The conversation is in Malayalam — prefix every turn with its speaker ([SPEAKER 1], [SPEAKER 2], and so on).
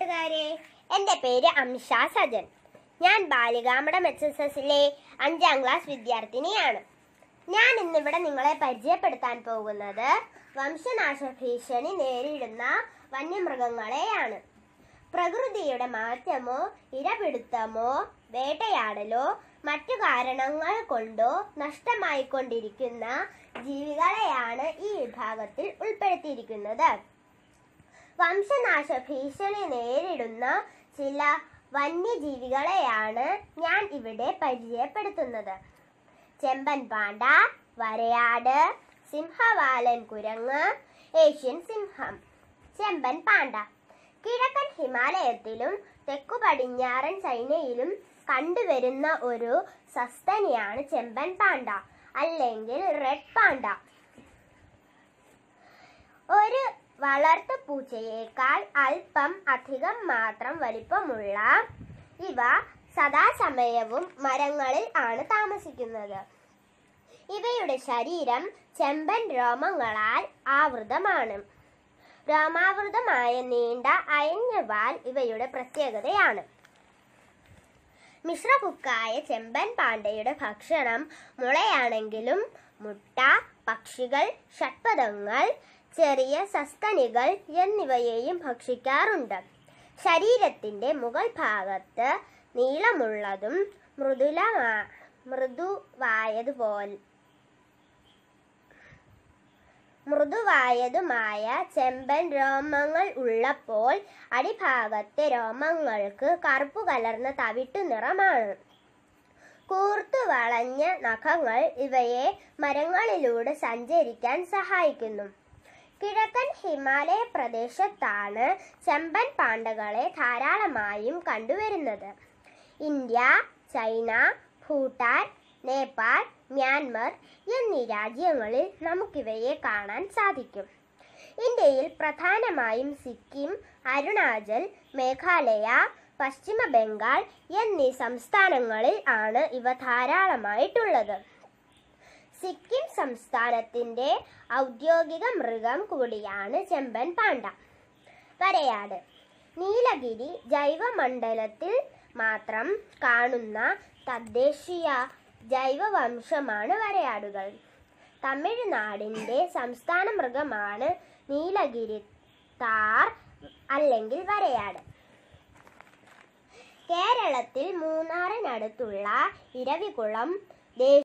[SPEAKER 1] കൂട്ടുകാരെ എൻ്റെ പേര് അംഷ സജൻ ഞാൻ ബാലികാമഠം എച്ച് എസ് എസിലെ അഞ്ചാം ക്ലാസ് വിദ്യാർത്ഥിനിയാണ് ഞാൻ ഇന്നിവിടെ നിങ്ങളെ പരിചയപ്പെടുത്താൻ പോകുന്നത് വംശനാശ ഭീഷണി നേരിടുന്ന വന്യമൃഗങ്ങളെയാണ് പ്രകൃതിയുടെ മാറ്റമോ ഇരപിടുത്തമോ വേട്ടയാടലോ മറ്റു കാരണങ്ങൾ കൊണ്ടോ നഷ്ടമായിക്കൊണ്ടിരിക്കുന്ന ജീവികളെയാണ് ഈ വിഭാഗത്തിൽ ഉൾപ്പെടുത്തിയിരിക്കുന്നത് വംശനാശ ഭീഷണി നേരിടുന്ന ചില വന്യജീവികളെയാണ് ഞാൻ ഇവിടെ പരിചയപ്പെടുത്തുന്നത് ചെമ്പൻ പാണ്ട വരയാട് സിംഹവാലൻ കുരങ്ങ് ഏഷ്യൻ സിംഹം ചെമ്പൻ പാണ്ട കിഴക്കൻ ഹിമാലയത്തിലും തെക്കു പടിഞ്ഞാറൻ ചൈനയിലും കണ്ടുവരുന്ന ഒരു സസ്തനിയാണ് ചെമ്പൻ പാണ്ട അല്ലെങ്കിൽ റെഡ് പാണ്ട ഒരു വളർത്തു പൂച്ചയേക്കാൾ അല്പം അധികം മാത്രം വലിപ്പമുള്ള ഇവ സദാസമയവും മരങ്ങളിൽ ആണ് താമസിക്കുന്നത് ഇവയുടെ ശരീരം ചെമ്പൻ രോമങ്ങളാൽ ആവൃതമാണ് രോമാവൃതമായ നീണ്ട അയഞ്ഞ വാൽ ഇവയുടെ പ്രത്യേകതയാണ് മിശ്രപുക്കായ ചെമ്പൻ പാണ്ടയുടെ ഭക്ഷണം മുളയാണെങ്കിലും മുട്ട പക്ഷികൾ ഷഡ്പദങ്ങൾ ചെറിയ സസ്തനികൾ എന്നിവയെയും ഭക്ഷിക്കാറുണ്ട് ശരീരത്തിന്റെ മുകൾ ഭാഗത്ത് നീളമുള്ളതും മൃദുലമാ മൃദുവായതുപോലെ മൃദുവായതുമായ ചെമ്പൻ രോമങ്ങൾ ഉള്ളപ്പോൾ അടിഭാഗത്തെ രോമങ്ങൾക്ക് കറുപ്പു കലർന്ന തവിട്ടു നിറമാണ് കൂർത്തു വളഞ്ഞ നഖങ്ങൾ ഇവയെ മരങ്ങളിലൂടെ സഞ്ചരിക്കാൻ സഹായിക്കുന്നു കിഴക്കൻ ഹിമാലയ പ്രദേശത്താണ് ചെമ്പൻ പാണ്ടകളെ ധാരാളമായും കണ്ടുവരുന്നത് India China Bhutan Nepal Myanmar എന്നീ രാജ്യങ്ങളിൽ നമുക്കിവയെ കാണാൻ സാധിക്കും ഇന്ത്യയിൽ പ്രധാനമായും സിക്കിം അരുണാചൽ മേഘാലയ പശ്ചിമ ബംഗാൾ എന്നീ സംസ്ഥാനങ്ങളിൽ ആണ് ഇവ ധാരാളമായിട്ടുള്ളത് സിക്കിം സംസ്ഥാനത്തിന്റെ ഔദ്യോഗിക മൃഗം കൂടിയാണ് ചെമ്പൻ പാണ്ട വരയാട് നീലഗിരി ജൈവമണ്ഡലത്തിൽ മാത്രം കാണുന്ന തദ്ദേശീയ ജൈവവംശമാണ് വരയാടുകൾ തമിഴ്നാടിന്റെ സംസ്ഥാന മൃഗമാണ് നീലഗിരി താർ അല്ലെങ്കിൽ വരയാട് കേരളത്തിൽ മൂന്നാറിനടുത്തുള്ള ഇരവികുളം ദേശീയ